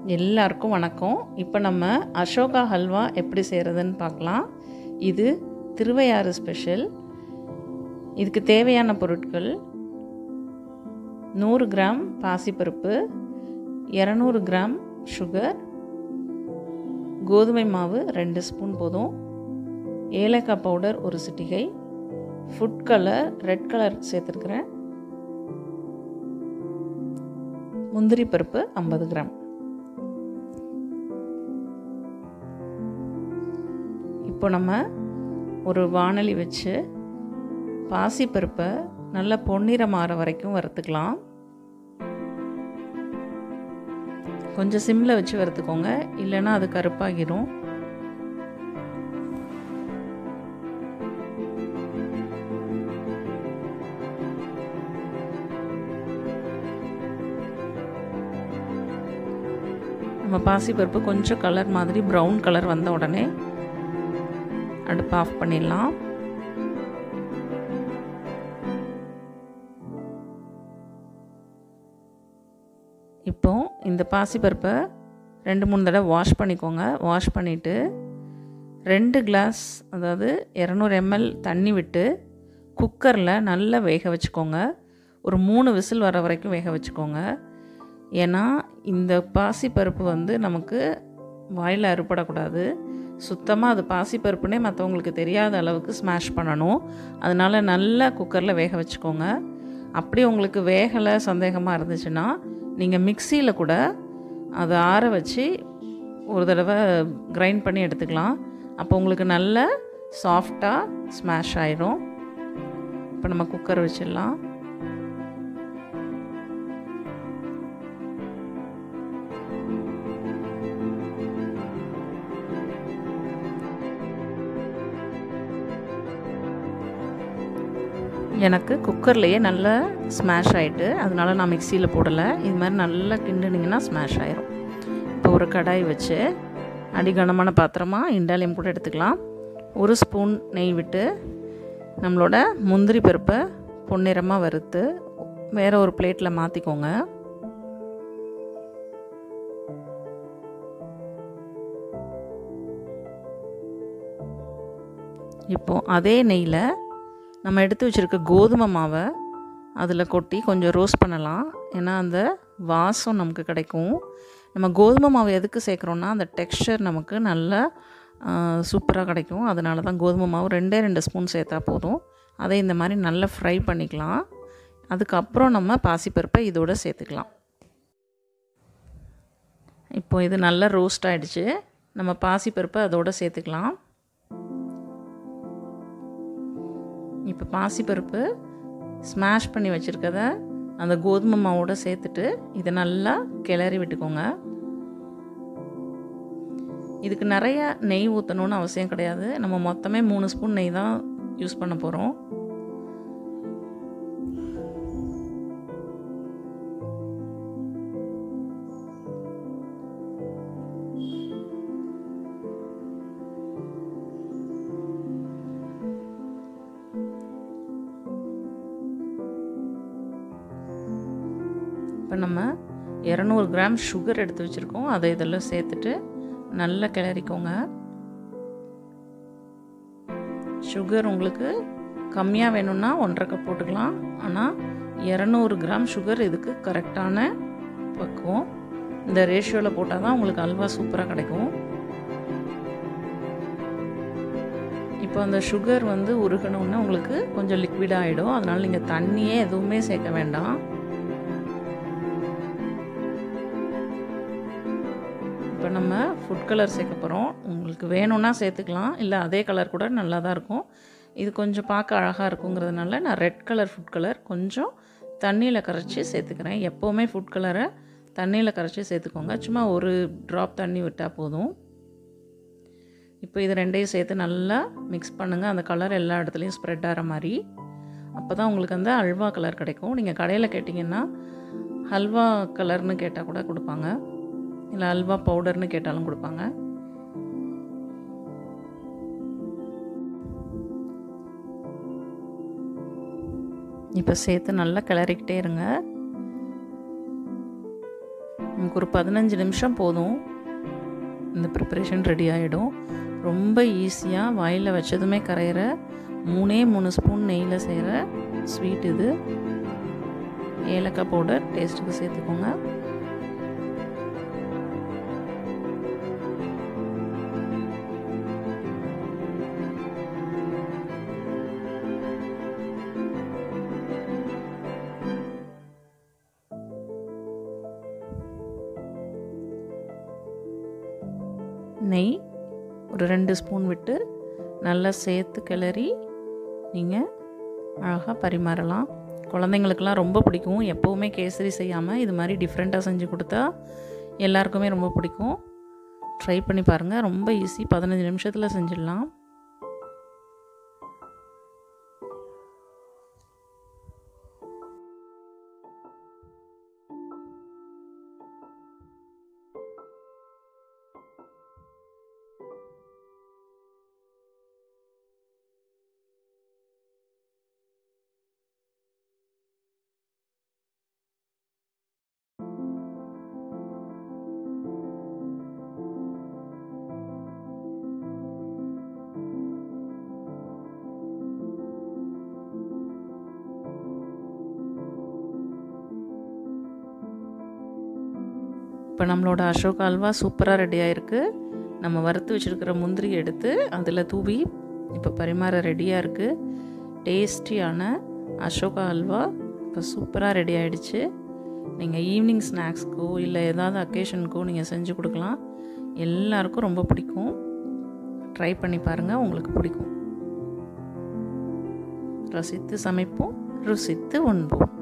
எல்லாருக்கும் வணக்கம் இப்போ நம்ம அசோகா ஹல்வா எப்படி செய்கிறதுன்னு பார்க்கலாம் இது திருவையாறு ஸ்பெஷல் இதுக்கு தேவையான பொருட்கள் நூறு கிராம் பாசிப்பருப்பு இரநூறு கிராம் சுகர் கோதுமை மாவு ரெண்டு ஸ்பூன் போதும் ஏலக்காய் பவுடர் ஒரு சிட்டிகை ஃபுட் கலர் ரெட் கலர் சேர்த்துருக்குறேன் முந்திரி பருப்பு ஐம்பது கிராம் இப்போ நம்ம ஒரு வானலி வச்சு பாசிப்பருப்பை நல்லா பொன்னிறம் ஆற வரைக்கும் வறுத்துக்கலாம் கொஞ்சம் சிம்மில் வச்சு வறுத்துக்கோங்க இல்லைன்னா அது கருப்பாகிடும் நம்ம பாசிப்பருப்பு கொஞ்சம் கலர் மாதிரி ப்ரௌன் கலர் வந்த உடனே அடுப்பு ஆஃப் பண்ணிடலாம் இப்போ இந்த பாசிப்பருப்பை ரெண்டு மூணு தடவை வாஷ் பண்ணிக்கோங்க வாஷ் பண்ணிவிட்டு ரெண்டு கிளாஸ் அதாவது இரநூறு எம்எல் தண்ணி விட்டு குக்கரில் நல்லா வேக வச்சுக்கோங்க ஒரு மூணு விசில் வர வரைக்கும் வேக வச்சுக்கோங்க ஏன்னா இந்த பாசிப்பருப்பு வந்து நமக்கு வாயில் அறுபடக்கூடாது சுத்தமாக அது பாசிப்பருப்புனே மற்றவங்களுக்கு தெரியாத அளவுக்கு ஸ்மாஷ் பண்ணணும் அதனால் நல்லா குக்கரில் வேக வச்சுக்கோங்க அப்படி உங்களுக்கு வேகலை சந்தேகமாக இருந்துச்சுன்னா நீங்கள் மிக்சியில் கூட அதை ஆற வச்சு ஒரு தடவை கிரைண்ட் பண்ணி எடுத்துக்கலாம் அப்போ உங்களுக்கு நல்ல சாஃப்டாக ஸ்மாஷ் ஆயிரும் இப்போ நம்ம குக்கர் வச்சிடலாம் எனக்கு குக்கர்லேயே நல்லா ஸ்மாஷ் ஆகிட்டு அதனால நான் மிக்சியில் போடலை இது மாதிரி நல்லா கிண்டுனிங்கன்னா ஸ்மாஷ் ஆயிரும் இப்போ ஒரு கடாய் வச்சு அடிகனமான பாத்திரமாக இண்டாலியம் கூட எடுத்துக்கலாம் ஒரு ஸ்பூன் நெய் விட்டு நம்மளோட முந்திரி பருப்பை பொன்னிறமாக வறுத்து வேறு ஒரு பிளேட்டில் மாற்றிக்கோங்க இப்போது அதே நெய்யில் நம்ம எடுத்து வச்சுருக்க கோதுமை மாவை அதில் கொட்டி கொஞ்சம் ரோஸ்ட் பண்ணலாம் ஏன்னா அந்த வாசம் நமக்கு கிடைக்கும் நம்ம கோதுமை மாவு எதுக்கு சேர்க்குறோன்னா அந்த டெக்ஸ்சர் நமக்கு நல்லா சூப்பராக கிடைக்கும் அதனால தான் கோதுமை மாவு ரெண்டே ரெண்டு ஸ்பூன் சேர்த்தா போதும் அதை இந்த மாதிரி நல்லா ஃப்ரை பண்ணிக்கலாம் அதுக்கப்புறம் நம்ம பாசிப்பருப்பை இதோடு சேர்த்துக்கலாம் இப்போ இது நல்லா ரோஸ்ட் ஆகிடுச்சு நம்ம பாசிப்பருப்பை அதோடு சேர்த்துக்கலாம் இப்போ பாசிப்பருப்பு ஸ்மாஷ் பண்ணி வச்சுருக்கத அந்த கோதுமை மாவோடு சேர்த்துட்டு இதை நல்லா கிளறி விட்டுக்கோங்க இதுக்கு நிறைய நெய் ஊற்றணுன்னு அவசியம் கிடையாது நம்ம மொத்தமே மூணு ஸ்பூன் நெய் தான் யூஸ் பண்ண போகிறோம் இப்போ நம்ம இரநூறு கிராம் சுகர் எடுத்து வச்சுருக்கோம் அதை இதெல்லாம் சேர்த்துட்டு நல்லா கிளறிக்கோங்க சுகர் உங்களுக்கு கம்மியாக வேணும்னா ஒன்றரை கப் போட்டுக்கலாம் ஆனால் இரநூறு கிராம் சுகர் இதுக்கு கரெக்டான பக்குவம் இந்த ரேஷியோவில் போட்டால் தான் உங்களுக்கு அல்வா சூப்பராக கிடைக்கும் இப்போ அந்த சுகர் வந்து உருகணுன்னு உங்களுக்கு கொஞ்சம் லிக்விட் ஆகிடும் அதனால் நீங்கள் தண்ணியே எதுவுமே சேர்க்க வேண்டாம் இப்போ நம்ம ஃபுட் கலர் சேர்க்க போகிறோம் உங்களுக்கு வேணும்னா சேர்த்துக்கலாம் இல்லை அதே கலர் கூட நல்லா தான் இருக்கும் இது கொஞ்சம் பார்க்க அழகாக இருக்குங்கிறதுனால நான் ரெட் கலர் ஃபுட் கலர் கொஞ்சம் தண்ணியில் கரைச்சி சேர்த்துக்கிறேன் எப்போவுமே ஃபுட் கலரை தண்ணியில் கரைச்சி சேர்த்துக்கோங்க சும்மா ஒரு ட்ராப் தண்ணி விட்டால் போதும் இப்போ இது ரெண்டையும் சேர்த்து நல்லா மிக்ஸ் பண்ணுங்கள் அந்த கலர் எல்லா இடத்துலையும் ஸ்ப்ரெட் ஆகிற மாதிரி அப்போ தான் உங்களுக்கு அந்த அல்வா கலர் கிடைக்கும் நீங்கள் கடையில் கேட்டிங்கன்னா ஹல்வா கலர்னு கேட்டால் கூட கொடுப்பாங்க இல்லை அல்வா பவுடர்னு கேட்டாலும் கொடுப்பாங்க இப்போ சேர்த்து நல்லா கிளறிக்கிட்டே இருங்க நமக்கு ஒரு பதினஞ்சு நிமிஷம் போதும் இந்த ப்ரிப்பரேஷன் ரெடி ஆகிடும் ரொம்ப ஈஸியாக வாயில் வச்சதுமே கரையிற மூணே மூணு ஸ்பூன் நெய்யில் செய்கிற ஸ்வீட் இது ஏலக்காய் பவுடர் டேஸ்ட்டுக்கு சேர்த்துக்கோங்க நெய் ஒரு ரெண்டு ஸ்பூன் விட்டு நல்லா சேர்த்து கிளறி நீங்கள் அழகாக பரிமாறலாம் குழந்தைங்களுக்கெல்லாம் ரொம்ப பிடிக்கும் எப்போவுமே கேசரி செய்யாமல் இது மாதிரி டிஃப்ரெண்ட்டாக செஞ்சு கொடுத்தா எல்லாருக்குமே ரொம்ப பிடிக்கும் ட்ரை பண்ணி பாருங்கள் ரொம்ப ஈஸி பதினஞ்சு நிமிஷத்தில் செஞ்சிடலாம் இப்போ நம்மளோட அசோக் அல்வா சூப்பராக ரெடி ஆகிருக்கு நம்ம வறுத்து வச்சுருக்கிற முந்திரி எடுத்து அதில் தூவி இப்போ பரிமாற ரெடியாக இருக்குது டேஸ்டியான அசோகா அல்வா இப்போ சூப்பராக ரெடி ஆகிடுச்சு நீங்கள் ஈவினிங் ஸ்நாக்ஸ்க்கோ இல்லை ஏதாவது அக்கேஷனுக்கோ நீங்கள் செஞ்சு கொடுக்கலாம் எல்லாருக்கும் ரொம்ப பிடிக்கும் ட்ரை பண்ணி பாருங்கள் உங்களுக்கு பிடிக்கும் ரசித்து சமைப்போம் ருசித்து உண்போம்